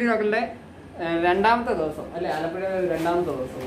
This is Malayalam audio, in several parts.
ലോക്കലിന്റെ ഏഹ്, രണ്ടാമത്തെ ദിവസം അല്ലെ ആലപ്പുഴ രണ്ടാമത്തെ ദിവസം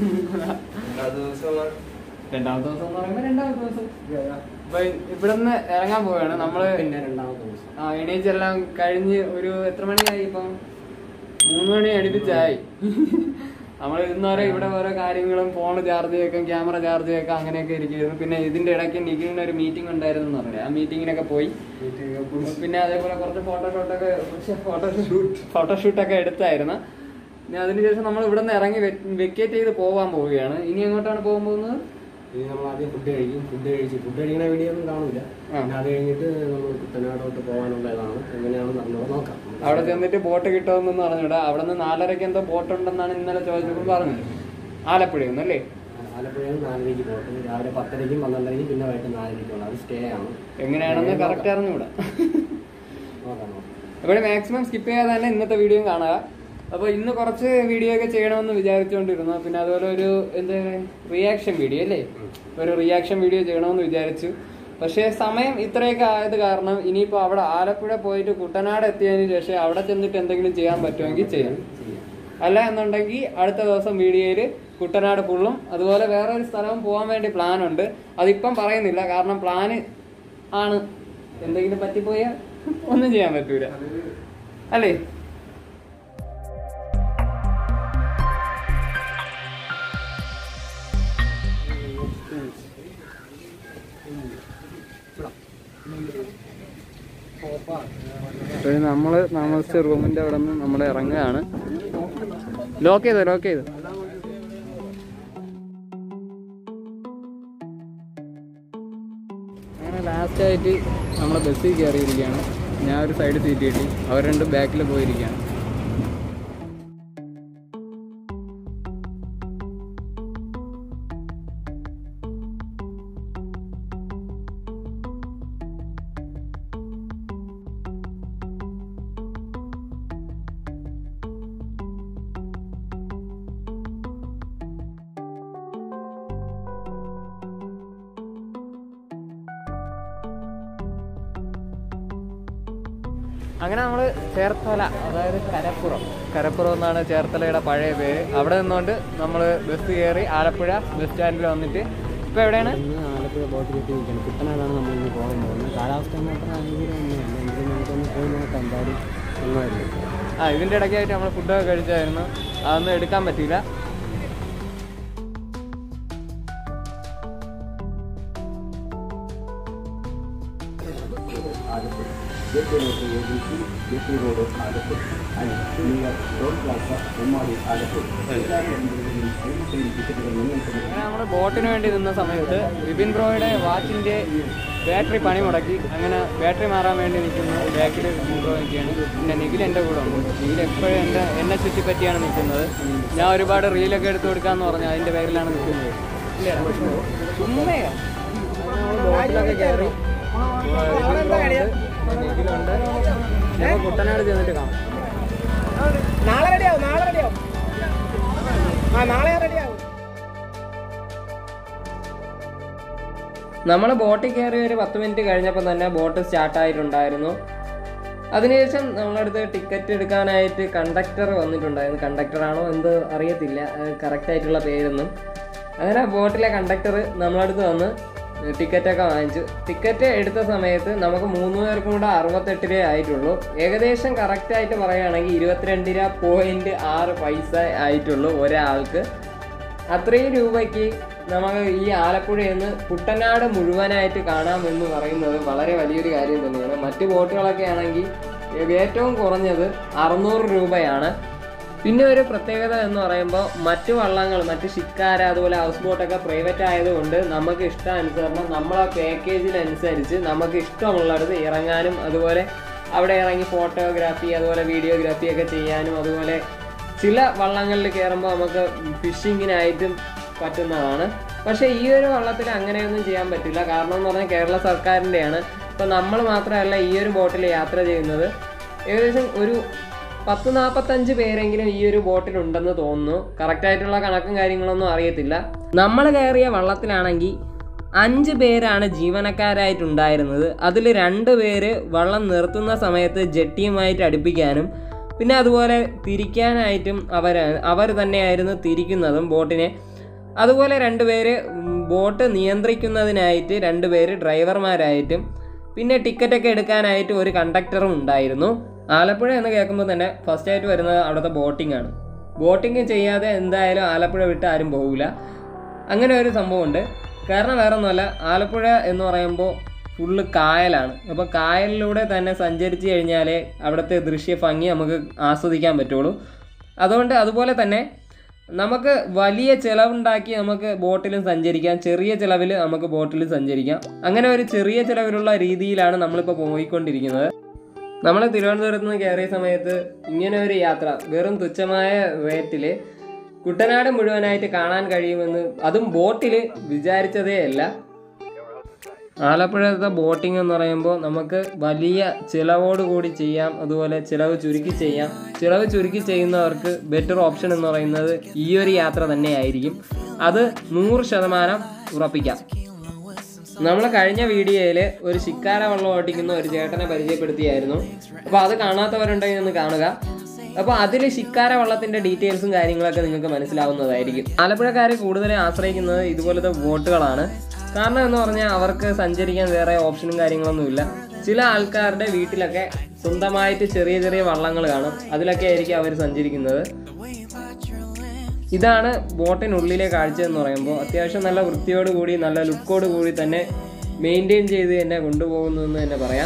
രണ്ടാമത്തെ ദിവസം എന്ന് പറയുമ്പോ രണ്ടാമത്തെ ദിവസം അപ്പൊ ഇവിടുന്ന് ഇറങ്ങാൻ പോവുകയാണ് നമ്മള് പിന്നെ രണ്ടാമത്തെ ദിവസം ആ എണീച്ചെല്ലാം കഴിഞ്ഞ് ഒരു എത്ര മണിയായി ഇപ്പം മൂന്ന് മണി അടുപ്പിച്ചായി നമ്മൾ ഇന്നുവരെ ഇവിടെ ഓരോ കാര്യങ്ങളും ഫോൺ ചാർജ് ചെയ്യേക്കാം ക്യാമറ ചാർജ് ചെയ്യേക്കാം അങ്ങനെയൊക്കെ ഇരിക്കുന്നു പിന്നെ ഇതിന്റെ ഇടയ്ക്ക് നിഖിലിന് ഒരു മീറ്റിംഗ് ഉണ്ടായിരുന്നു എന്ന് പറഞ്ഞില്ലേ ആ മീറ്റിങ്ങിനൊക്കെ പോയി പിന്നെ അതേപോലെ കുറച്ച് ഫോട്ടോഷൂട്ടൊക്കെ ഫോട്ടോഷൂട്ട് ഫോട്ടോഷൂട്ടൊക്കെ എടുത്തായിരുന്നു പിന്നെ അതിനുശേഷം നമ്മൾ ഇവിടെ നിന്ന് ഇറങ്ങി വെക്കേറ്റ് ചെയ്ത് പോകാൻ പോവുകയാണ് ഇനി എങ്ങോട്ടാണ് പോകാൻ പോകുന്നത് ഇനി നമ്മൾ ആദ്യം ഫുഡ് കഴിക്കും ഫുഡ് കഴിച്ച് ഫുഡ് കഴിക്കണ വീഡിയോ ഒന്നും കാണില്ല പിന്നെ അത് കഴിഞ്ഞിട്ട് നമ്മൾ കുട്ടനാടോട്ട് പോകാനുള്ളതാണ് എങ്ങനെയാണെന്ന് അറിഞ്ഞോ നോക്കാം അവിടെ ചെന്നിട്ട് ബോട്ട് കിട്ടുമെന്ന് പറഞ്ഞിടാ അവിടെ നിന്ന് നാലരയ്ക്ക് എന്തോ ബോട്ട് ഉണ്ടെന്നാണ് ഇന്നലെ ചോദിച്ചപ്പോൾ പറഞ്ഞത് ആലപ്പുഴയിൽ നിന്ന് അല്ലേ ആലപ്പുഴയിൽ നാലരയ്ക്ക് പോയിട്ട് രാവിലെ പത്തരയ്ക്കും പന്ത്രണ്ടരയ്ക്കും പിന്നെ വൈകിട്ട് നാലരയ്ക്കും അത് സ്റ്റേ ആണ് എങ്ങനെയാണെന്ന് കറക്റ്റ് അറിഞ്ഞുകൂടാ നോക്കാം നോക്കാം അപ്പോൾ മാക്സിമം സ്കിപ്പ് ചെയ്യാതെ തന്നെ ഇന്നത്തെ വീഡിയോ കാണുക അപ്പോൾ ഇന്ന് കുറച്ച് വീഡിയോ ഒക്കെ ചെയ്യണമെന്ന് വിചാരിച്ചുകൊണ്ടിരുന്നു പിന്നെ അതുപോലെ ഒരു എന്താ റിയാക്ഷൻ വീഡിയോ അല്ലേ ഒരു റിയാക്ഷൻ വീഡിയോ ചെയ്യണമെന്ന് വിചാരിച്ചു പക്ഷേ സമയം ഇത്രയൊക്കെ ആയത് കാരണം ഇനിയിപ്പോൾ അവിടെ ആലപ്പുഴ പോയിട്ട് കുട്ടനാട് എത്തിയതിന് ശേഷം അവിടെ ചെന്നിട്ട് എന്തെങ്കിലും ചെയ്യാൻ പറ്റുമെങ്കിൽ ചെയ്യാം അല്ല എന്നുണ്ടെങ്കിൽ അടുത്ത ദിവസം വീഡിയോയിൽ കുട്ടനാട് ഫുള്ളും അതുപോലെ വേറെ ഒരു സ്ഥലവും പോകാൻ വേണ്ടി പ്ലാൻ ഉണ്ട് അതിപ്പം പറയുന്നില്ല കാരണം പ്ലാന് ആണ് എന്തെങ്കിലും പറ്റിപ്പോയാൽ ഒന്നും ചെയ്യാൻ പറ്റൂല അല്ലേ അപ്പോൾ നമ്മൾ താമസിച്ച റൂമിന്റെ അവിടെ നിന്ന് നമ്മൾ ഇറങ്ങുകയാണ് ലോക്ക് ചെയ്തോ ലോക്ക് ചെയ്തോ അങ്ങനെ ലാസ്റ്റ് ആയിട്ട് നമ്മൾ ബസ്സിൽ കയറിയിരിക്കുകയാണ് ഞാൻ ഒരു സൈഡ് സീറ്റ് കിട്ടി അവർ രണ്ട് ബാക്കിൽ പോയിരിക്കുകയാണ് അങ്ങനെ നമ്മൾ ചേർത്തല അതായത് കരപ്പുറം കരപ്പുറം എന്നാണ് ചേർത്തലയുടെ പഴയ പേര് അവിടെ നിന്നുകൊണ്ട് നമ്മൾ ബസ് കയറി ആലപ്പുഴ ബസ് സ്റ്റാൻഡിൽ വന്നിട്ട് ഇപ്പൊ എവിടെയാണ് ഇന്ന് ആലപ്പുഴ ബോട്ട് കിട്ടി നിൽക്കണം കുട്ടനാടാണ് നമ്മൾ ഇന്ന് പോകാൻ പോകുന്നത് കാലാവസ്ഥ മാത്രം അനുകൂലമൊന്നുമല്ല എങ്കിലും നമുക്കൊന്ന് പോയി നോക്കാം എന്തായാലും ഒന്നുമില്ല ആ ഇതിന്റെ ഇടയ്ക്കായിട്ട് നമ്മൾ ഫുഡൊക്കെ കഴിച്ചായിരുന്നു അതൊന്നും എടുക്കാൻ പറ്റിയില്ല അങ്ങനെ നമ്മൾ ബോട്ടിന് വേണ്ടി നിന്ന സമയത്ത് വിപിൻ ബ്രോയുടെ വാച്ചിന്റെ ബാറ്ററി പണി മുടക്കി അങ്ങനെ ബാറ്ററി മാറാൻ വേണ്ടി നിൽക്കുന്നു ബാക്കിൽ വിപിൻ ബ്രോ നിൽക്കുകയാണ് പിന്നെ നിഖിൽ എൻ്റെ കൂടെ ഉണ്ട് നിഖിൽ എപ്പോഴും എൻ്റെ എന്നെ ചുറ്റിപ്പറ്റിയാണ് നിൽക്കുന്നത് ഞാൻ ഒരുപാട് റീലൊക്കെ എടുത്തു കൊടുക്കാന്ന് പറഞ്ഞു അതിന്റെ പേരിലാണ് നിൽക്കുന്നത് ഇല്ലടാ ചുമ്മയാ ബോട്ടിലൊക്കെ കയറി വിപിൻ ബ്രോ ഉണ്ട് നിഖിലുണ്ട് ഞങ്ങൾ കുട്ടനാട് ചെന്നിട്ട് കാണാം നാളെ റെഡിയാവും നാളെ റെഡിയാവും ആ നാളെ റെഡിയാവും നമ്മൾ ബോട്ടിൽ കയറി ഒരു പത്ത് മിനിറ്റ് കഴിഞ്ഞപ്പോൾ തന്നെ ബോട്ട് സ്റ്റാർട്ടായിട്ടുണ്ടായിരുന്നു അതിനുശേഷം നമ്മളടുത്ത് ടിക്കറ്റ് എടുക്കാനായിട്ട് കണ്ടക്ടർ വന്നിട്ടുണ്ടായിരുന്നു കണ്ടക്ടറാണോ എന്ത് അറിയത്തില്ല കറക്റ്റ് ആയിട്ടുള്ള പേരൊന്നും അങ്ങനെ ബോട്ടിലെ കണ്ടക്ടർ നമ്മളടുത്ത് വന്ന് ടിക്കറ്റൊക്കെ വാങ്ങിച്ചു ടിക്കറ്റ് എടുത്ത സമയത്ത് നമുക്ക് മൂന്ന് പേർക്കും കൂടെ അറുപത്തെട്ട് രൂപ ആയിട്ടുള്ളൂ ഏകദേശം കറക്റ്റായിട്ട് പറയുകയാണെങ്കിൽ ഇരുപത്തിരണ്ട് രൂപ പോയിന്റ് ആറ് പൈസ ആയിട്ടുള്ളൂ ഒരാൾക്ക് അത്രയും രൂപയ്ക്ക് നമുക്ക് ഈ ആലപ്പുഴയിൽ നിന്ന് കുട്ടനാട് മുഴുവനായിട്ട് കാണാമെന്ന് പറയുന്നത് വളരെ വലിയൊരു കാര്യം തന്നെയാണ് മറ്റ് ബോട്ടുകളൊക്കെ ആണെങ്കിൽ ഏറ്റവും കുറഞ്ഞത് അറുന്നൂറ് രൂപയാണ് പിന്നെ ഒരു പ്രത്യേകത എന്ന് പറയുമ്പോൾ മറ്റു വള്ളങ്ങൾ മറ്റ് ഷിക്കാര അതുപോലെ ഹൗസ് ബോട്ടൊക്കെ പ്രൈവറ്റ് ആയതുകൊണ്ട് നമുക്ക് ഇഷ്ടാനുസരണം നമ്മളെ പാക്കേജിനനുസരിച്ച് നമുക്ക് ഇഷ്ടമുള്ളിടത്ത് ഇറങ്ങാനും അതുപോലെ അവിടെ ഇറങ്ങി ഫോട്ടോഗ്രാഫി അതുപോലെ വീഡിയോഗ്രാഫി ഒക്കെ ചെയ്യാനും അതുപോലെ ചില വള്ളങ്ങളിൽ കയറുമ്പോൾ നമുക്ക് ഫിഷിങ്ങിനായിട്ടും പറ്റുന്നതാണ് പക്ഷേ ഈ ഒരു വള്ളത്തിൽ അങ്ങനെയൊന്നും ചെയ്യാൻ പറ്റില്ല കാരണം എന്ന് പറഞ്ഞാൽ കേരള സർക്കാരിൻ്റെയാണ് ഇപ്പം നമ്മൾ മാത്രമല്ല ഈ ഒരു ബോട്ടിൽ യാത്ര ചെയ്യുന്നത് ഏകദേശം ഒരു പത്ത് നാൽപ്പത്തഞ്ച് പേരെങ്കിലും ഈ ഒരു ബോട്ടിൽ ഉണ്ടെന്ന് തോന്നുന്നു കറക്റ്റായിട്ടുള്ള കണക്കും കാര്യങ്ങളൊന്നും അറിയത്തില്ല നമ്മൾ കയറിയ വള്ളത്തിലാണെങ്കിൽ അഞ്ച് പേരാണ് ജീവനക്കാരായിട്ടുണ്ടായിരുന്നത് അതിൽ രണ്ട് പേര് വള്ളം നിർത്തുന്ന സമയത്ത് ജെട്ടിയുമായിട്ട് അടുപ്പിക്കാനും പിന്നെ അതുപോലെ തിരിക്കാനായിട്ടും അവർ അവർ തന്നെയായിരുന്നു തിരിക്കുന്നതും ബോട്ടിനെ അതുപോലെ രണ്ടുപേര് ഉം, ബോട്ട് നിയന്ത്രിക്കുന്നതിനായിട്ട് രണ്ടുപേര് ഡ്രൈവർമാരായിട്ടും പിന്നെ ടിക്കറ്റൊക്കെ എടുക്കാനായിട്ട് ഒരു കണ്ടക്ടറും ഉണ്ടായിരുന്നു ആലപ്പുഴ എന്ന് കേൾക്കുമ്പോൾ തന്നെ ഫസ്റ്റ് ആയിട്ട് വരുന്നത് അവിടുത്തെ ബോട്ടിംഗ് ആണ് ബോട്ടിംഗ് ചെയ്യാതെ എന്തായാലും ആലപ്പുഴ വിട്ട് ആരും പോകില്ല അങ്ങനെ ഒരു സംഭവമുണ്ട് കാരണം വേറെ ഒന്നുമല്ല ആലപ്പുഴ എന്ന് പറയുമ്പോൾ ഫുള്ള് കായലാണ് അപ്പോൾ കായലിലൂടെ തന്നെ സഞ്ചരിച്ച് കഴിഞ്ഞാലേ അവിടുത്തെ ദൃശ്യ ഭംഗി നമുക്ക് ആസ്വദിക്കാൻ പറ്റുള്ളൂ അതുകൊണ്ട് അതുപോലെ തന്നെ നമുക്ക് വലിയ ചിലവുണ്ടാക്കി നമുക്ക് ബോട്ടിലും സഞ്ചരിക്കാം ചെറിയ ചിലവിൽ നമുക്ക് ബോട്ടിൽ സഞ്ചരിക്കാം അങ്ങനെ ഒരു ചെറിയ ചിലവിലുള്ള രീതിയിലാണ് നമ്മളിപ്പോൾ പോയിക്കൊണ്ടിരിക്കുന്നത് നമ്മൾ തിരുവനന്തപുരത്ത് നിന്ന് കയറിയ സമയത്ത് ഇങ്ങനെ ഒരു യാത്ര വെറും തുച്ഛമായ റേറ്റിൽ കുട്ടനാട് മുഴുവനായിട്ട് കാണാൻ കഴിയുമെന്ന് അതും ബോട്ടിൽ വിചാരിച്ചതേ അല്ല ആലപ്പുഴത്തെ ബോട്ടിംഗ് എന്ന് പറയുമ്പോൾ നമുക്ക് വലിയ ചിലവോട് കൂടി ചെയ്യാം അതുപോലെ ചിലവ് ചുരുക്കി ചെയ്യാം ചിലവ് ചുരുക്കി ചെയ്യുന്നവർക്ക് ബെറ്റർ ഓപ്ഷൻ എന്ന് പറയുന്നത് ഈ ഒരു യാത്ര തന്നെയായിരിക്കും അത് നൂറ് ശതമാനം ഉറപ്പിക്കാം നമ്മൾ കഴിഞ്ഞ വീഡിയോയിൽ ഒരു ശിക്കാര വള്ളം ഓട്ടിക്കുന്ന ഒരു ചേട്ടനെ പരിചയപ്പെടുത്തിയായിരുന്നു അപ്പോൾ അത് കാണാത്തവരുണ്ടെങ്കിൽ ഒന്ന് കാണുക അപ്പോൾ അതിൽ ശിക്കാര വള്ളത്തിൻ്റെ ഡീറ്റെയിൽസും കാര്യങ്ങളൊക്കെ നിങ്ങൾക്ക് മനസ്സിലാവുന്നതായിരിക്കും ആലപ്പുഴക്കാർ കൂടുതൽ ആശ്രയിക്കുന്നത് ഇതുപോലത്തെ ബോട്ടുകളാണ് കാരണം എന്ന് പറഞ്ഞാൽ അവർക്ക് സഞ്ചരിക്കാൻ വേറെ ഓപ്ഷനും കാര്യങ്ങളൊന്നുമില്ല ചില ആൾക്കാരുടെ വീട്ടിലൊക്കെ സ്വന്തമായിട്ട് ചെറിയ ചെറിയ വള്ളങ്ങൾ കാണും അതിലൊക്കെ ആയിരിക്കും അവർ സഞ്ചരിക്കുന്നത് ഇതാണ് ബോട്ടിനുള്ളിലെ കാഴ്ച എന്ന് പറയുമ്പോൾ അത്യാവശ്യം നല്ല വൃത്തിയോട് കൂടി നല്ല ലുക്കോട് കൂടി തന്നെ മെയിൻറ്റെയിൻ ചെയ്ത് തന്നെ കൊണ്ടുപോകുന്നു എന്ന് തന്നെ പറയാം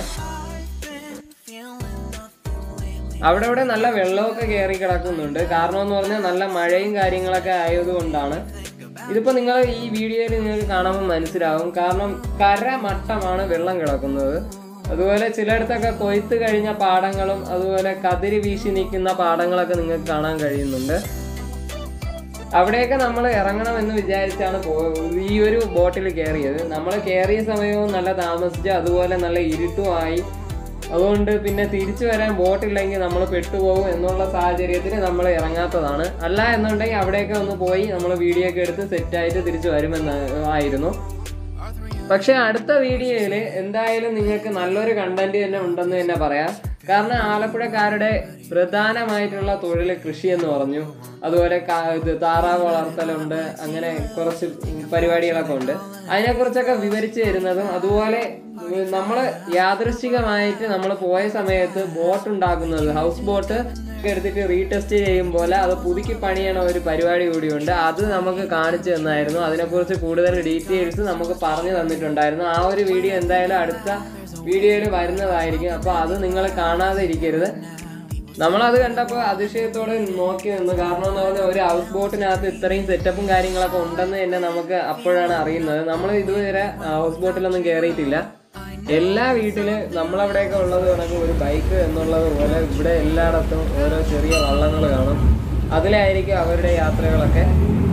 അവിടെ ഇവിടെ നല്ല വെള്ളമൊക്കെ കയറി കിടക്കുന്നുണ്ട് കാരണം എന്ന് പറഞ്ഞാൽ നല്ല മഴയും കാര്യങ്ങളൊക്കെ ആയതുകൊണ്ടാണ് ഇതിപ്പോൾ നിങ്ങൾ ഈ വീഡിയോയിൽ നിങ്ങൾക്ക് കാണുമ്പോൾ മനസ്സിലാവും കാരണം കര മട്ടമാണ് വെള്ളം കിടക്കുന്നത് അതുപോലെ ചിലയിടത്തൊക്കെ കൊയ്ത്ത് കഴിഞ്ഞ പാടങ്ങളും അതുപോലെ കതിരി വീശി നിൽക്കുന്ന പാടങ്ങളൊക്കെ നിങ്ങൾക്ക് കാണാൻ കഴിയുന്നുണ്ട് അവിടെയൊക്കെ നമ്മൾ ഇറങ്ങണമെന്ന് വിചാരിച്ചാണ് പോ ഈ ഒരു ബോട്ടിൽ കയറിയത് നമ്മൾ കയറിയ സമയവും നല്ല താമസിച്ച് അതുപോലെ നല്ല ഇരുട്ടുമായി അതുകൊണ്ട് പിന്നെ തിരിച്ചു വരാൻ ബോട്ടില്ലെങ്കിൽ നമ്മൾ പെട്ടുപോകും എന്നുള്ള സാഹചര്യത്തിൽ നമ്മൾ ഇറങ്ങാത്തതാണ് അല്ല എന്നുണ്ടെങ്കിൽ അവിടെയൊക്കെ ഒന്ന് പോയി നമ്മൾ വീഡിയോ ഒക്കെ എടുത്ത് സെറ്റായിട്ട് തിരിച്ചു വരുമെന്ന് ആയിരുന്നു പക്ഷെ അടുത്ത വീഡിയോയിൽ എന്തായാലും നിങ്ങൾക്ക് നല്ലൊരു കണ്ടന്റ് തന്നെ ഉണ്ടെന്ന് തന്നെ പറയാം കാരണം ആലപ്പുഴക്കാരുടെ പ്രധാനമായിട്ടുള്ള തൊഴിൽ കൃഷി എന്ന് പറഞ്ഞു അതുപോലെ കാ- ഇത് താറാവ് വളർത്തലുണ്ട് അങ്ങനെ കുറച്ച് പരിപാടികളൊക്കെ ഉണ്ട് അതിനെക്കുറിച്ചൊക്കെ വിവരിച്ചു തരുന്നതും അതുപോലെ നമ്മൾ യാദൃശ്ചികമായിട്ട് നമ്മൾ പോയ സമയത്ത് ബോട്ട് ഉണ്ടാക്കുന്നത് ഹൗസ് ബോട്ട് എടുത്തിട്ട് റീടെസ്റ്റ് ചെയ്യും പോലെ അത് പുതുക്കി പണിയണ ഒരു പരിപാടി കൂടിയുണ്ട് അത് നമുക്ക് കാണിച്ചു തന്നായിരുന്നു അതിനെക്കുറിച്ച് കൂടുതൽ ഡീറ്റെയിൽസ് നമുക്ക് പറഞ്ഞു തന്നിട്ടുണ്ടായിരുന്നു ആ ഒരു വീഡിയോ എന്തായാലും അടുത്ത വീഡിയോയിൽ വരുന്നതായിരിക്കും അപ്പോൾ അത് നിങ്ങൾ കാണാതെ ഇരിക്കരുത് നമ്മളത് കണ്ടപ്പോൾ അതിശയത്തോടെ നോക്കി നിന്നു കാരണം എന്ന് പറഞ്ഞാൽ ഒരു ഹൗസ് ബോട്ടിനകത്ത് ഇത്രയും സെറ്റപ്പും കാര്യങ്ങളൊക്കെ ഉണ്ടെന്ന് തന്നെ നമുക്ക് അപ്പോഴാണ് അറിയുന്നത് നമ്മൾ ഇതുവരെ ഹൗസ് ബോട്ടിലൊന്നും കയറിയിട്ടില്ല എല്ലാ വീട്ടിലും നമ്മളവിടെയൊക്കെ ഉള്ളത് കണക്ക് ഒരു ബൈക്ക് എന്നുള്ളത് പോലെ ഇവിടെ എല്ലായിടത്തും ഓരോ ചെറിയ വള്ളങ്ങൾ കാണും അതിലായിരിക്കും അവരുടെ യാത്രകളൊക്കെ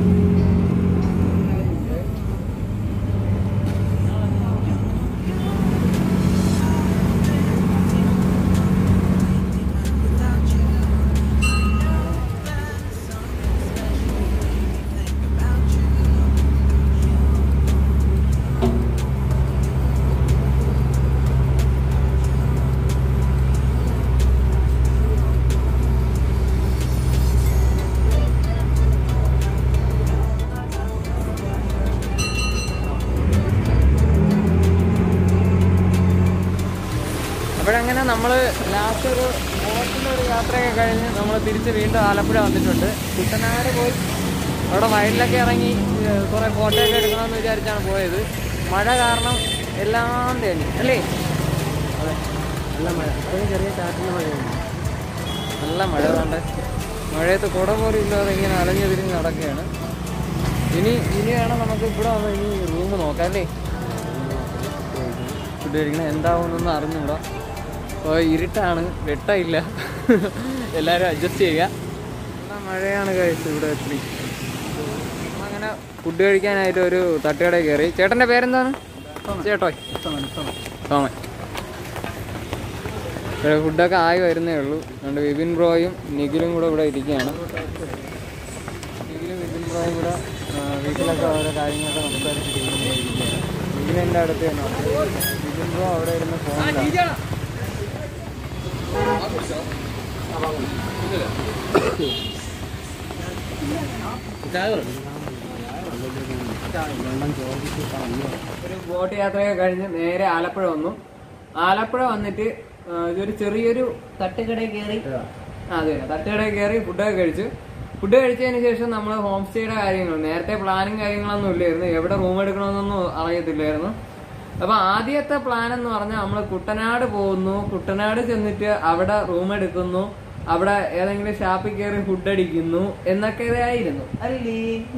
അപ്പോഴങ്ങനെ നമ്മൾ ലാസ്റ്റ് ഒരു ബോട്ടിലൊരു യാത്രയൊക്കെ കഴിഞ്ഞ് നമ്മൾ തിരിച്ച് വീണ്ടും ആലപ്പുഴ വന്നിട്ടുണ്ട് കുട്ടനാട് പോയി അവിടെ വയലിലൊക്കെ ഇറങ്ങി ഏഹ്, കുറേ ഫോട്ടോയൊക്കെ എടുക്കണമെന്ന് വിചാരിച്ചാണ് പോയത് മഴ കാരണം എല്ലാം തേഞ്ഞു അല്ലേ അതെ നല്ല മഴ അത്രയും ചെറിയ ചാറ്റിൻ്റെ മഴയുണ്ട് നല്ല മഴ വേണ്ട മഴയത്ത് കുട പോലും ഇല്ലാതെ ഇങ്ങനെ അലഞ്ഞു തിരിഞ്ഞ് നടക്കുകയാണ് ഇനി ഇനി വേണം നമുക്ക് ഇവിടെ വന്ന് ഇനി റൂം നോക്കാം അല്ലേ ഫുഡ് കഴിക്കണം എന്താവുമെന്നൊന്നും അറിഞ്ഞൂടാ അപ്പോൾ ഇരുട്ടാണ് വെട്ടമില്ല എല്ലാവരും അഡ്ജസ്റ്റ് ചെയ്യുക നല്ല മഴയാണ് കഴിച്ചത് ഇവിടെ എത്തി അങ്ങനെ ഫുഡ് കഴിക്കാനായിട്ട് ഒരു തട്ടുകടയിൽ കയറി ചേട്ടൻ്റെ പേരെന്താണ് ചേട്ടോയ് സോമൻ ഇവിടെ ഫുഡൊക്കെ ആയി വരുന്നേ ഉള്ളൂ അതുകൊണ്ട് വിപിൻ ബ്രോയും നിഖിലും കൂടെ ഇവിടെ ഇരിക്കുകയാണ് നിഖിലും വിപിൻ ബ്രോയും കൂടെ ആ, വീട്ടിലൊക്കെ ഓരോ കാര്യങ്ങളൊക്കെ സംസാരിച്ചിരിക്കുകയാണ് നിഖിൽ എൻ്റെ അടുത്ത് തന്നെ ഉണ്ട്. വിപിൻ ബ്രോ അവിടെ ഇരുന്ന് ഫോണിലാണ് ഒരു ബോട്ട് യാത്രയൊക്കെ കഴിഞ്ഞ് നേരെ ആലപ്പുഴ വന്നു ആലപ്പുഴ വന്നിട്ട് ആ, ഇതൊരു ചെറിയൊരു തട്ടുകടയിൽ കയറി ആ, അതെ തട്ടുകടയിൽ കയറി ഫുഡൊക്കെ കഴിച്ചു ഫുഡ് കഴിച്ചതിന് ശേഷം നമ്മൾ ഹോം സ്റ്റേയുടെ കാര്യങ്ങൾ നേരത്തെ പ്ലാനും കാര്യങ്ങളൊന്നും ഇല്ലായിരുന്നു എവിടെ റൂം എടുക്കണമെന്നൊന്നും അറിയത്തില്ലായിരുന്നു അപ്പൊ ആദ്യത്തെ പ്ലാൻ എന്ന് പറഞ്ഞാൽ നമ്മൾ കുട്ടനാട് പോകുന്നു കുട്ടനാട് ചെന്നിട്ട് അവിടെ റൂം എടുക്കുന്നു അവിടെ ഏതെങ്കിലും ഷാപ്പിൽ കയറി ഫുഡ് അടിക്കുന്നു എന്നൊക്കെ ഇതായിരുന്നു അല്ലേ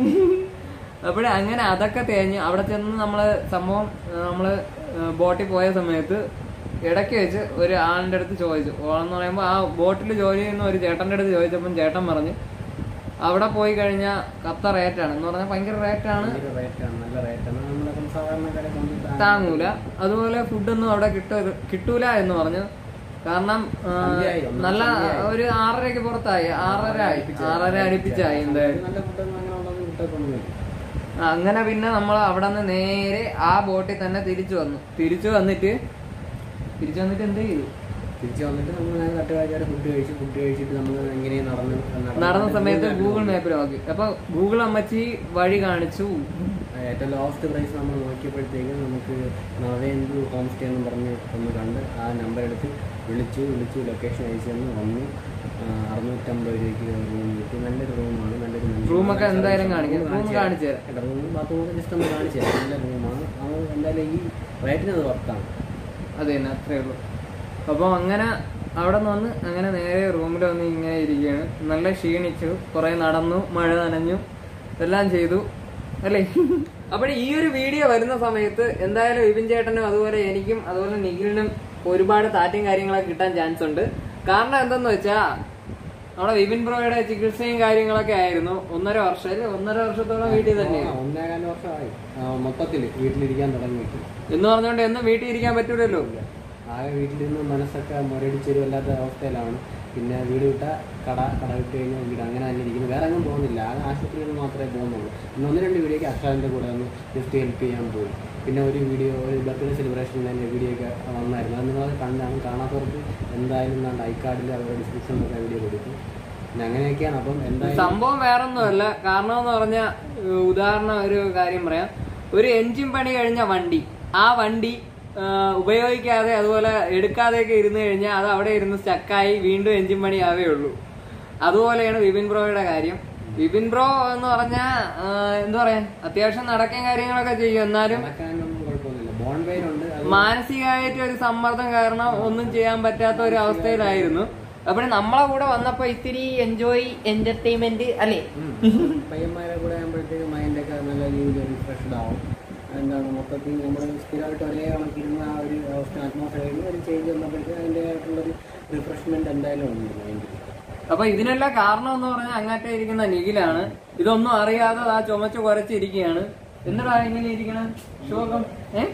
അപ്പോഴേ അങ്ങനെ അതൊക്കെ തേഞ്ഞ് അവിടെ ചെന്ന് നമ്മള് സംഭവം ആ, നമ്മള് ബോട്ടിൽ പോയ സമയത്ത് ഇടയ്ക്ക് വെച്ച് ഒരു ആളിന്റെ അടുത്ത് ചോദിച്ചു ഓളെന്ന് പറയുമ്പോൾ ആ ബോട്ടിൽ ജോലി ചെയ്യുന്ന ഒരു ചേട്ടന്റെ അടുത്ത് ചോദിച്ചപ്പം ചേട്ടൻ പറഞ്ഞു അവിടെ പോയി കഴിഞ്ഞാൽ കത്ത റേറ്റാണ് എന്ന് പറഞ്ഞാൽ ഭയങ്കര റേറ്റാണ് ഭയങ്കര റേറ്റാണ് നല്ല റേറ്റാണ് നമ്മളൊക്കെ സാധാരണക്കാരെ കൊണ്ട് താങ്ങൂല അതുപോലെ ഫുഡൊന്നും അവിടെ കിട്ടൂ കിട്ടൂല എന്ന് പറഞ്ഞു കാരണം ആ, സന്ധ്യയായി, ഒന്നാം നല്ല സന്ധ്യയായി. ഒരു ആറരയ്ക്ക് പുറത്തായി ആറര ആയി ആറര അടുപ്പിച്ചായി എന്തായാലും നല്ല ഫുഡൊന്നും അങ്ങനെ ഉള്ളതൊന്നും കിട്ടത്തൊന്നുമില്ല അങ്ങനെ പിന്നെ നമ്മൾ അവിടെ നിന്ന് നേരെ ആ ബോട്ടിൽ തന്നെ തിരിച്ചു വന്നു തിരിച്ചു വന്നിട്ട് തിരിച്ചു വന്നിട്ട് എന്ത് ചെയ്തു തിരിച്ചു വന്നിട്ട് നമ്മൾ തട്ടുകാരെ ഫുഡ് കഴിച്ചു ഫുഡ് കഴിച്ചിട്ട് നമ്മൾ എങ്ങനെ നടന്ന് നടന്ന സമയത്ത് ഗൂഗിൾ മാപ്പിൽ നോക്കി അപ്പൊ ഗൂഗിൾ അമ്മച്ചി വഴി കാണിച്ചു ഏറ്റവും ലോസ്റ്റ് പ്രൈസ് നമ്മൾ നോക്കിയപ്പോഴത്തേക്കും നമുക്ക് നവേന്ദു ഹോം സ്റ്റേ എന്ന് പറഞ്ഞ് ഒന്ന് കണ്ട് ആ നമ്പർ എടുത്ത് വിളിച്ചു വിളിച്ചു ലൊക്കേഷൻ അയച്ചു തന്നു വന്നു ആ, അറുന്നൂറ്റമ്പത് രൂപയ്ക്ക് റൂം കിട്ടി നല്ലൊരു റൂമാണ് നല്ലൊരു റൂമൊക്കെ എന്തായാലും കാണിക്കാം. റൂം കാണിച്ചു തരാം. റൂം ബാത്റൂമൊക്കെ ജസ്റ്റ് ഒന്ന് കാണിച്ചു തരാം നല്ല റൂമാണ് അത് എന്തായാലും ഈ റേറ്റിന് അത് വർത്താണ് അത് തന്നെ അത്രേ ഉള്ളൂ അപ്പോൾ അങ്ങനെ അവിടെ നിന്ന് വന്ന് അങ്ങനെ നേരെ റൂമിൽ വന്ന് ഇങ്ങനെ ഇരിക്കുകയാണ് നല്ല ക്ഷീണിച്ചു കുറെ നടന്നു മഴ നനഞ്ഞു എല്ലാം ചെയ്തു അല്ലേ അപ്പോൾ ഈ ഒരു വീഡിയോ വരുന്ന സമയത്ത് എന്തായാലും വിപിൻ ചേട്ടനും അതുപോലെ എനിക്കും അതുപോലെ നിഖിലിനും ഒരുപാട് താറ്റും കാര്യങ്ങളൊക്കെ കിട്ടാൻ ചാൻസ് ഉണ്ട് കാരണം എന്തെന്ന് വെച്ചാ നമ്മുടെ വിപിൻ ബ്രോയുടെ ചികിത്സയും കാര്യങ്ങളൊക്കെ ആയിരുന്നു ഒന്നര വർഷം അല്ലേ ഒന്നര വർഷത്തോളം വീട്ടിൽ തന്നെയാണ് ഒന്നേകാല് വർഷമായി മൊത്തത്തിൽ വീട്ടിലിരിക്കാൻ തുടങ്ങിയിട്ട് എന്ന് പറഞ്ഞുകൊണ്ട് എന്നും വീട്ടിൽ ഇരിക്കാൻ പറ്റൂലല്ലോ ആകെ വീട്ടിലിരുന്ന് മനസ്സൊക്കെ മുരടിച്ചൊരു വല്ലാത്ത അവസ്ഥയിലാണ് പിന്നെ വീട് വിട്ട കട കട വിട്ട് കഴിഞ്ഞാൽ വീട് അങ്ങനെ തന്നെ ഇരിക്കുന്നു വേറെ ഒന്നും പോകുന്നില്ല ആകെ ആശുപത്രിയിൽ മാത്രമേ പോകുന്നുള്ളൂ പിന്നെ ഒന്ന് രണ്ട് വീഡിയോക്ക് അക്ഷാദിൻ്റെ കൂടെ ഒന്ന് ജസ്റ്റ് ഹെൽപ്പ് ചെയ്യാൻ പോയി പിന്നെ ഒരു വീഡിയോ ഒരു ബർത്ത്ഡേ സെലിബ്രേഷനിൽ തന്നെ വീഡിയോ ഒക്കെ വന്നായിരുന്നു അത് നിങ്ങൾ കണ്ടാണ് കാണാത്തവർക്ക് എന്തായാലും ഞാൻ ഐക്കാർഡിൽ അവരുടെ ഡിസ്ക്രിപ്ഷനിലൊക്കെ വീഡിയോ കൊടുക്കും പിന്നെ അങ്ങനെയൊക്കെയാണ് അപ്പം എന്തായാലും സംഭവം വേറൊന്നുമല്ല കാരണം എന്ന് പറഞ്ഞ ഉദാഹരണം ഒരു കാര്യം പറയാം ഒരു എൻജിൻ പണി കഴിഞ്ഞ വണ്ടി ആ വണ്ടി ആ, ഉപയോഗിക്കാതെ അതുപോലെ എടുക്കാതെയൊക്കെ ഇരുന്ന് കഴിഞ്ഞാൽ അത് അവിടെ ഇരുന്ന് സ്റ്റക്കായി വീണ്ടും എൻജിൻ പണി ആവേ ഉള്ളൂ അതുപോലെയാണ് വിപിൻ ബ്രോയുടെ കാര്യം വിപിൻ ബ്രോ എന്ന് പറഞ്ഞാൽ എന്താ പറയാ അത്യാവശ്യം നടക്കുകയും കാര്യങ്ങളൊക്കെ ചെയ്യും എന്നാലും നടക്കാനൊന്നും കുഴപ്പമൊന്നുമില്ല ബോൺ വെയിൻ ഉണ്ട് അത് മാനസികമായിട്ട് ഒരു സമ്മർദ്ദം കാരണം ഒന്നും ചെയ്യാൻ പറ്റാത്ത ഒരു അവസ്ഥയിലായിരുന്നു അപ്പോൾ നമ്മളെ കൂടെ വന്നപ്പോ ഇത്തിരി എൻജോയ് എന്റർടൈൻമെന്റ് അല്ലേ പയ്യന്മാരെ കൂടെ ആകുമ്പോഴത്തേക്ക് മൈൻഡൊക്കെ നല്ല രീതിയിൽ റിഫ്രഷ്ഡ് ആവും എന്താണ് മൊത്തത്തിൽ നമ്മൾ സ്ഥിരമായിട്ട് ഒരേ കണക്കിരുന്ന ആ ഒരു അവസ്ഥ അറ്റ്മോസ്ഫിയറിൽ ഒരു ചേഞ്ച് വന്നപ്പോഴത്തേക്ക് അതിൻ്റെതായിട്ടുള്ളൊരു റിഫ്രഷ്മെന്റ് എന്തായാലും ഉണ്ട് മൈൻഡിൽ അപ്പൊ ഇതിനെല്ലാം കാരണം എന്ന് പറഞ്ഞാൽ അങ്ങാറ്റേ ഇരിക്കുന്ന നിഖിലാണ് ഇതൊന്നും അറിയാതെ ആ ചുമച്ച് കുരച്ചിരിക്കുകയാണ് എന്നടാ ഇങ്ങനെ ഇരിക്കണം ശോകം ഏ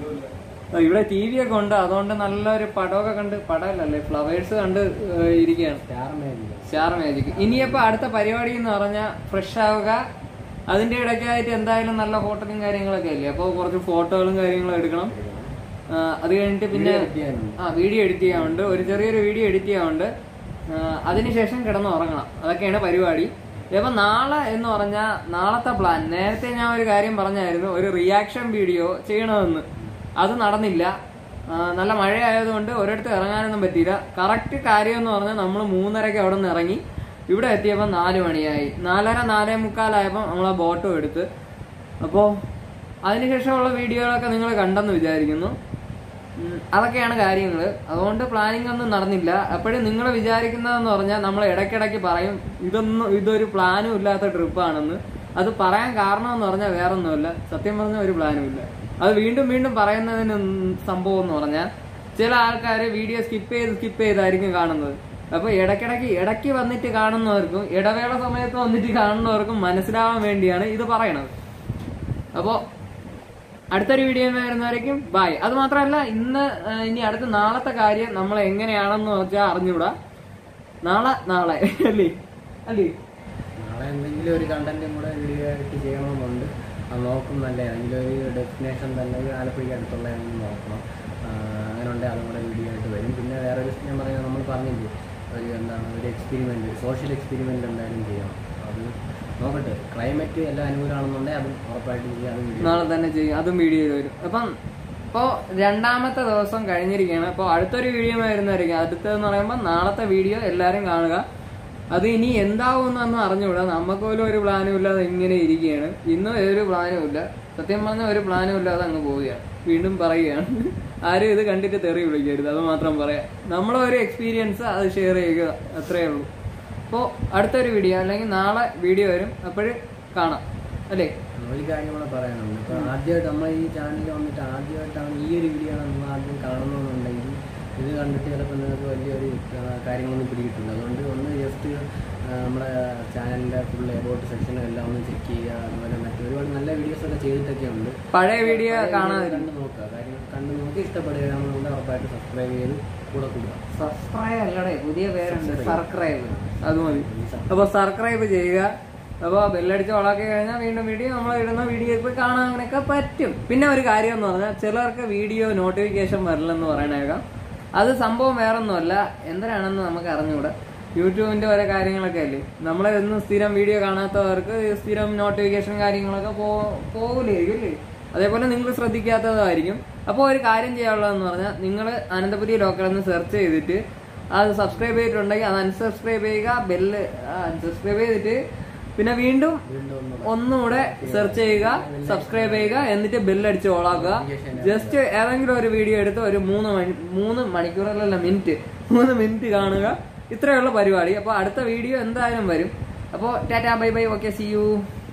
ആ, ഇവിടെ ടി വി ഒക്കെ ഉണ്ട് അതുകൊണ്ട് നല്ലൊരു പടമൊക്കെ കണ്ട് പടമല്ലല്ലേ ഫ്ലവേഴ്സ് കണ്ട് ഏ, ഇരിക്കുകയാണ് സ്റ്റാർ മേജില്ല സ്റ്റാർ മാജിക് ഇനിയപ്പോ അടുത്ത പരിപാടി എന്ന് പറഞ്ഞാൽ ഫ്രഷ് ആവുക അതിന്റെ ഇടയ്ക്കായിട്ട് എന്തായാലും നല്ല ഹോട്ടലും കാര്യങ്ങളൊക്കെ അല്ലേ അപ്പോൾ കുറച്ച് ഫോട്ടോകളും കാര്യങ്ങളും എടുക്കണം ആ, അത് കഴിഞ്ഞിട്ട് പിന്നെ ആ വീഡിയോ എഡിറ്റ് ചെയ്യാനുണ്ട് ഒരു ചെറിയൊരു വീഡിയോ എഡിറ്റ് ചെയ്യാനുണ്ട് ആ, അതിനുശേഷം കിടന്ന് ഉറങ്ങണം അതൊക്കെയാണ് പരിപാടി ഇപ്പൊ നാളെ എന്ന് പറഞ്ഞാൽ നാളത്തെ പ്ലാൻ നേരത്തെ ഞാൻ ഒരു കാര്യം പറഞ്ഞായിരുന്നു ഒരു റിയാക്ഷൻ വീഡിയോ ചെയ്യണമെന്ന് അത് നടന്നില്ല ആ, നല്ല മഴ ആയതുകൊണ്ട് ഒരിടത്ത് ഇറങ്ങാനൊന്നും പറ്റിയില്ല കറക്റ്റ് കാര്യം എന്ന് പറഞ്ഞാൽ നമ്മൾ മൂന്നരക്ക് അവിടെ നിന്ന് ഇറങ്ങി ഇവിടെ എത്തിയപ്പോൾ നാല് മണിയായി നാലര നാലേ മുക്കാലായപ്പോൾ നമ്മളെ ബോട്ടും എടുത്ത് അപ്പോൾ അതിനുശേഷമുള്ള വീഡിയോകളൊക്കെ നിങ്ങൾ കണ്ടെന്ന് വിചാരിക്കുന്നു ഉം, അതൊക്കെയാണ് കാര്യങ്ങൾ അതുകൊണ്ട് പ്ലാനിങ് ഒന്നും നടന്നില്ല അപ്പോഴും നിങ്ങൾ വിചാരിക്കുന്നതെന്ന് പറഞ്ഞാൽ നമ്മൾ ഇടയ്ക്കിടയ്ക്ക് പറയും ഇതൊന്നും ഇതൊരു പ്ലാനും ഇല്ലാത്ത ട്രിപ്പാണെന്ന് അത് പറയാൻ കാരണം എന്ന് പറഞ്ഞാൽ വേറൊന്നുമില്ല സത്യം പറഞ്ഞ ഒരു പ്ലാനും ഇല്ല അത് വീണ്ടും വീണ്ടും പറയുന്നതിന് സംഭവം എന്ന് പറഞ്ഞാൽ ചില ആൾക്കാർ വീഡിയോ സ്കിപ്പ് ചെയ്ത് സ്കിപ്പ് ചെയ്തായിരിക്കും കാണുന്നത് അപ്പൊ ഇടയ്ക്കിടയ്ക്ക് ഇടയ്ക്ക് വന്നിട്ട് കാണുന്നവർക്കും ഇടവേള സമയത്ത് വന്നിട്ട് കാണുന്നവർക്കും മനസ്സിലാവാൻ വേണ്ടിയാണ് ഇത് പറയണത് അപ്പോൾ അടുത്തൊരു വീഡിയോ വരുന്നവരേക്കും ബൈ അത് മാത്രമല്ല ഇന്ന് ആ, ഇനി അടുത്ത നാളത്തെ കാര്യം നമ്മൾ എങ്ങനെയാണെന്ന് വെച്ചാൽ അറിഞ്ഞൂടാ നാളെ നാളെ അല്ലേ അല്ലേ നാളെ എന്തെങ്കിലും ഒരു കണ്ടന്റും കൂടെ വീഡിയോ ആയിട്ട് ചെയ്യണമെന്നുണ്ട് അത് നോക്കും നല്ല ഏതെങ്കിലും ഒരു ഡെസ്റ്റിനേഷൻ തന്നെ ഒരു ആലപ്പുഴയ്ക്ക് അടുത്തുള്ള ഏതെങ്കിലും നോക്കണം ആ, അങ്ങനെ ഉണ്ടെങ്കിൽ അതും കൂടെ വീഡിയോ ആയിട്ട് വരും പിന്നെ വേറെ ഒരു ഞാൻ പറയുന്നത് നമ്മൾ പറഞ്ഞില്ലേ ഒരു എന്താണ് ഒരു എക്സ്പെരിമെൻ്റ് ഒരു സോഷ്യൽ എക്സ്പെരിമെൻ്റ് എന്തായാലും ചെയ്യണം അത് നോക്കട്ടെ ക്ലൈമറ്റ് എല്ലാം അനുകൂലമാണെന്നുണ്ടെങ്കിൽ അതും ഉറപ്പായിട്ടും ചെയ്യാം അതും video നാളെ തന്നെ ചെയ്യും അതും വീഡിയോയിൽ വരും അപ്പം ഇപ്പോൾ രണ്ടാമത്തെ ദിവസം കഴിഞ്ഞിരിക്കുകയാണ് അപ്പോൾ അടുത്തൊരു വീഡിയോ വരുന്നതായിരിക്കും അടുത്തതെന്ന് പറയുമ്പോൾ നാളത്തെ വീഡിയോ എല്ലാവരും കാണുക അത് ഇനി എന്താവുമെന്നൊന്നും അറിഞ്ഞുകൂടാ നമുക്ക് പോലും ഒരു പ്ലാനും ഇല്ലാതെ ഇങ്ങനെ ഇരിക്കുകയാണ് ഇന്നും ഒരു പ്ലാനും ഇല്ല സത്യം പറഞ്ഞാൽ ഒരു പ്ലാനും ഇല്ലാതെ അങ്ങ് പോവുകയാണ് വീണ്ടും പറയുകയാണ് ആരും ഇത് കണ്ടിട്ട് തെറി വിളിക്കരുത് അത് മാത്രം പറയാം നമ്മളെ ഒരു എക്സ്പീരിയൻസ് അത് ഷെയർ ചെയ്യുക അത്രയേ ഉള്ളൂ അപ്പോൾ അടുത്തൊരു വീഡിയോ അല്ലെങ്കിൽ നാളെ വീഡിയോ വരും അപ്പോഴും കാണാം അല്ലേ ഒരു കാര്യം കൂടെ പറയാനുണ്ട് ഇപ്പോൾ ആദ്യമായിട്ട് നമ്മൾ ഈ ചാനലിൽ വന്നിട്ട് ആദ്യമായിട്ടാണ് ഈ ഒരു വീഡിയോ നമ്മൾ ആദ്യം കാണുന്നതെന്നുണ്ടെങ്കിൽ ഇത് കണ്ടിട്ട് ചിലപ്പോൾ നിങ്ങൾക്ക് വലിയൊരു ആ, കാര്യങ്ങളൊന്നും പിടികിട്ടില്ല അതുകൊണ്ട് ഒന്ന് ജസ്റ്റ് നമ്മുടെ ചാനലിൻ്റെ ഫുൾ എബോട്ട് സെക്ഷനും എല്ലാം ഒന്ന് ചെക്ക് ചെയ്യുക അതുപോലെ മറ്റു ഒരുപാട് നല്ല വീഡിയോസൊക്കെ ചെയ്തിട്ടൊക്കെ ഉണ്ട് പഴയ വീഡിയോ പഴയ കാണാതിരിക്കും കണ്ട് നോക്കുക കാര്യം കണ്ട് നോക്കി ഇഷ്ടപ്പെടുകയാണെന്നുണ്ടെങ്കിൽ ഉറപ്പായിട്ട് സബ്സ്ക്രൈബ് ചെയ്ത് കൂടെ കൂടുക സബ്സ്ക്രൈബ് അല്ലടേ പുതിയ പേരുണ്ട് സബ്സ്ക്രൈബ് അത് മതി അപ്പൊ സബ്സ്ക്രൈബ് ചെയ്യുക അപ്പോൾ ബെല്ലടിച്ച് ഓളാക്കി കഴിഞ്ഞാൽ വീണ്ടും വീഡിയോ നമ്മൾ ഇടുന്ന വീഡിയോ ഇപ്പോൾ കാണാൻ അങ്ങനെയൊക്കെ പറ്റും പിന്നെ ഒരു കാര്യം എന്ന് പറഞ്ഞാൽ ചിലർക്ക് വീഡിയോ നോട്ടിഫിക്കേഷൻ വരില്ലെന്ന് പറയണേക്കാം അത് സംഭവം വേറൊന്നുമല്ല എന്തിനാണെന്ന് നമുക്ക് അറിഞ്ഞുകൂടാ യൂട്യൂബിന്റെ ഓരോ കാര്യങ്ങളൊക്കെ അല്ലേ നമ്മളെ ഒന്നും സ്ഥിരം വീഡിയോ കാണാത്തവർക്ക് സ്ഥിരം നോട്ടിഫിക്കേഷൻ കാര്യങ്ങളൊക്കെ പോ പോകില്ലായിരിക്കും അല്ലേ അതേപോലെ നിങ്ങൾ ശ്രദ്ധിക്കാത്തതായിരിക്കും അപ്പോൾ ഒരു കാര്യം ചെയ്യാനുള്ളതെന്ന് പറഞ്ഞാൽ നിങ്ങൾ അനന്തപുരി ലോക്കൽ എന്ന് സെർച്ച് ചെയ്തിട്ട് അത് സബ്സ്ക്രൈബ് ചെയ്തിട്ടുണ്ടെങ്കിൽ അത് അൺസബ്സ്ക്രൈബ് ചെയ്യുക ബെല്ല് അൺസബ്സ്ക്രൈബ് ചെയ്തിട്ട് പിന്നെ വീണ്ടും വീണ്ടും ഒന്ന് ഒന്നുകൂടെ സെർച്ച് ചെയ്യുക സബ്സ്ക്രൈബ് ചെയ്യുക എന്നിട്ട് ബെല്ലടിച്ച് ഓളാക്കുക ജസ്റ്റ് ഏതെങ്കിലും ഒരു വീഡിയോ എടുത്ത് ഒരു മൂന്ന് മണി മൂന്ന് മണിക്കൂറിലല്ല മിനിറ്റ് മൂന്ന് മിനിറ്റ് കാണുക ഇത്രയുള്ള പരിപാടി അപ്പോൾ അടുത്ത വീഡിയോ എന്തായാലും വരും അപ്പോൾ tata bye bye okay see U